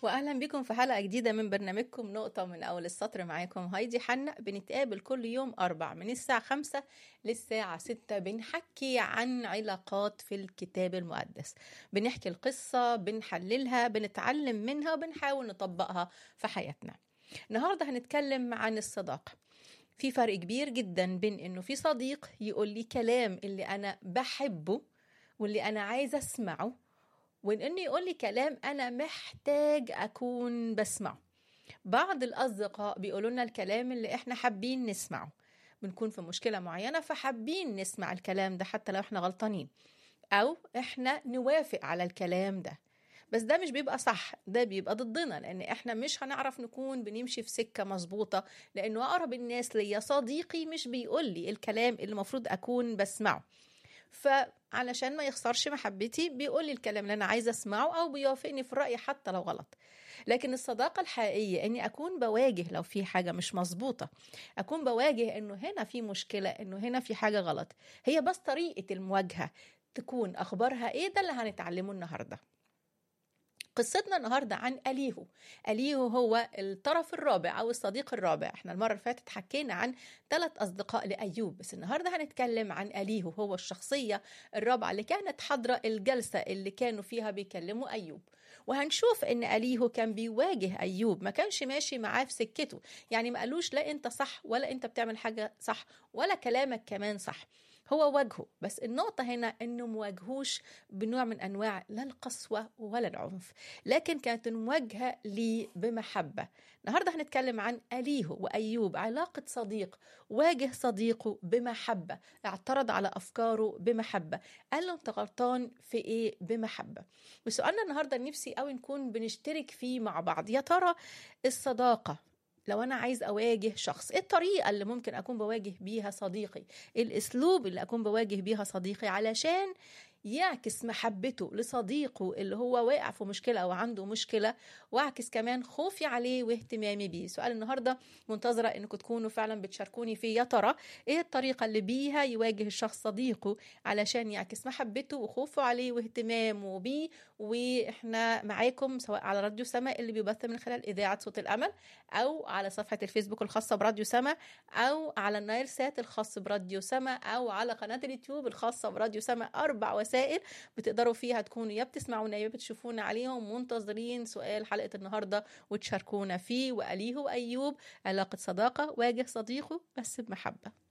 واهلا بكم في حلقه جديده من برنامجكم نقطه من اول السطر معاكم هايدي حنا بنتقابل كل يوم اربع من الساعه خمسة للساعه ستة بنحكي عن علاقات في الكتاب المقدس بنحكي القصه بنحللها بنتعلم منها وبنحاول نطبقها في حياتنا النهارده هنتكلم عن الصداقه في فرق كبير جدا بين انه في صديق يقول لي كلام اللي انا بحبه واللي انا عايزه اسمعه وان انه يقول لي كلام انا محتاج اكون بسمعه بعض الاصدقاء بيقولوا لنا الكلام اللي احنا حابين نسمعه بنكون في مشكله معينه فحابين نسمع الكلام ده حتى لو احنا غلطانين او احنا نوافق على الكلام ده بس ده مش بيبقى صح ده بيبقى ضدنا لان احنا مش هنعرف نكون بنمشي في سكه مظبوطه لانه اقرب الناس ليا صديقي مش بيقول لي الكلام اللي المفروض اكون بسمعه فعلشان ما يخسرش محبتي بيقول لي الكلام اللي انا عايزه اسمعه او بيوافقني في الراي حتى لو غلط لكن الصداقه الحقيقيه اني اكون بواجه لو في حاجه مش مظبوطه اكون بواجه انه هنا في مشكله انه هنا في حاجه غلط هي بس طريقه المواجهه تكون اخبارها ايه ده اللي هنتعلمه النهارده قصتنا النهاردة عن أليهو أليهو هو الطرف الرابع أو الصديق الرابع احنا المرة اللي فاتت حكينا عن ثلاث أصدقاء لأيوب بس النهاردة هنتكلم عن أليهو هو الشخصية الرابعة اللي كانت حاضرة الجلسة اللي كانوا فيها بيكلموا أيوب وهنشوف ان أليهو كان بيواجه أيوب ما كانش ماشي معاه في سكته يعني ما قالوش لا أنت صح ولا أنت بتعمل حاجة صح ولا كلامك كمان صح هو واجهه بس النقطة هنا انه مواجهوش بنوع من انواع لا القسوة ولا العنف لكن كانت مواجهة ليه بمحبة النهاردة هنتكلم عن أليهو وأيوب علاقة صديق واجه صديقه بمحبة اعترض على أفكاره بمحبة قال له أنت غلطان في إيه بمحبة وسؤالنا النهاردة نفسي قوي نكون بنشترك فيه مع بعض يا ترى الصداقة لو انا عايز اواجه شخص ايه الطريقه اللي ممكن اكون بواجه بيها صديقي إيه الاسلوب اللي اكون بواجه بيها صديقي علشان يعكس محبته لصديقه اللي هو واقع في مشكلة أو عنده مشكلة واعكس كمان خوفي عليه واهتمامي بيه سؤال النهاردة منتظرة أنكم تكونوا فعلا بتشاركوني فيه يا ترى إيه الطريقة اللي بيها يواجه الشخص صديقه علشان يعكس محبته وخوفه عليه واهتمامه بيه وإحنا معاكم سواء على راديو سما اللي بيبث من خلال إذاعة صوت الأمل أو على صفحة الفيسبوك الخاصة براديو سما أو على النايل سات الخاص براديو سما أو على قناة اليوتيوب الخاصة براديو سما أربع وسائل وسائل بتقدروا فيها تكونوا يا بتسمعونا يا بتشوفونا عليهم منتظرين سؤال حلقة النهاردة وتشاركونا فيه وأليه أيوب علاقة صداقة واجه صديقه بس بمحبة